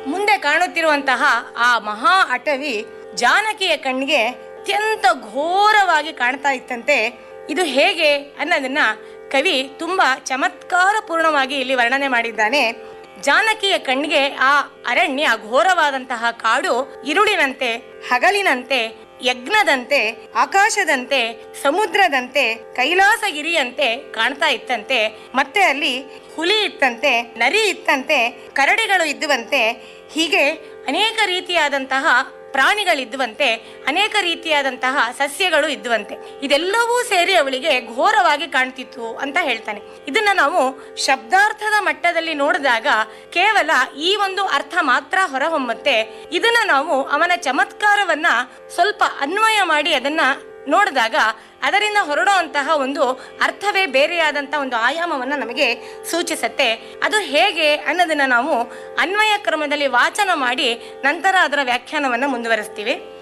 ಮುಂದೆ ಕಾಣುತ್ತಿರುವಂತಹ ಆ ಮಹಾ ಅಟವಿ ಜಾನಕಿಯ ಕಣ್ಣಿಗೆ ಅತ್ಯಂತ ಘೋರವಾಗಿ ಕಾಣ್ತಾ ಇತ್ತಂತೆ ಇದು ಹೇಗೆ ಅನ್ನೋದನ್ನ ಕವಿ ತುಂಬಾ ಚಮತ್ಕಾರ ಪೂರ್ಣವಾಗಿ ಇಲ್ಲಿ ವರ್ಣನೆ ಮಾಡಿದ್ದಾನೆ ಜಾನಕಿಯ ಕಣ್ಣಿಗೆ ಆ ಅರಣ್ಯ ಘೋರವಾದಂತಹ ಕಾಡು ಇರುಳಿನಂತೆ ಹಗಲಿನಂತೆ ಯಜ್ಞದಂತೆ ಆಕಾಶದಂತೆ ಸಮುದ್ರದಂತೆ ಕೈಲಾಸಗಿರಿಯಂತೆ ಕಾಣ್ತಾ ಇತ್ತಂತೆ ಮತ್ತೆ ಅಲ್ಲಿ ಹುಲಿ ಇತ್ತಂತೆ ನರಿ ಇತ್ತಂತೆ ಕರಡಿಗಳು ಇದ್ದುವಂತೆ ಹೀಗೆ ಅನೇಕ ರೀತಿಯಾದಂತಹ ಪ್ರಾಣಿಗಳಿದ್ದುವಂತೆ ಅನೇಕ ರೀತಿಯಾದಂತಹ ಸಸ್ಯಗಳು ಇದ್ದುವಂತೆ ಇದೆಲ್ಲವೂ ಸೇರಿ ಅವಳಿಗೆ ಘೋರವಾಗಿ ಕಾಣ್ತಿತ್ತು ಅಂತ ಹೇಳ್ತಾನೆ ಇದನ್ನ ನಾವು ಶಬ್ದಾರ್ಥದ ಮಟ್ಟದಲ್ಲಿ ನೋಡಿದಾಗ ಕೇವಲ ಈ ಒಂದು ಅರ್ಥ ಮಾತ್ರ ಹೊರಹೊಮ್ಮತ್ತೆ ಇದನ್ನ ನಾವು ಅವನ ಚಮತ್ಕಾರವನ್ನ ಸ್ವಲ್ಪ ಅನ್ವಯ ಮಾಡಿ ಅದನ್ನ ನೋಡಿದಾಗ ಅದರಿಂದ ಹೊರಡುವಂತಹ ಒಂದು ಅರ್ಥವೇ ಬೇರೆಯಾದಂತಹ ಒಂದು ಆಯಾಮವನ್ನ ನಮಗೆ ಸೂಚಿಸುತ್ತೆ ಅದು ಹೇಗೆ ಅನ್ನೋದನ್ನ ನಾವು ಅನ್ವಯ ಕ್ರಮದಲ್ಲಿ ವಾಚನ ಮಾಡಿ ನಂತರ ಅದರ ವ್ಯಾಖ್ಯಾನವನ್ನ ಮುಂದುವರಿಸ್ತೀವಿ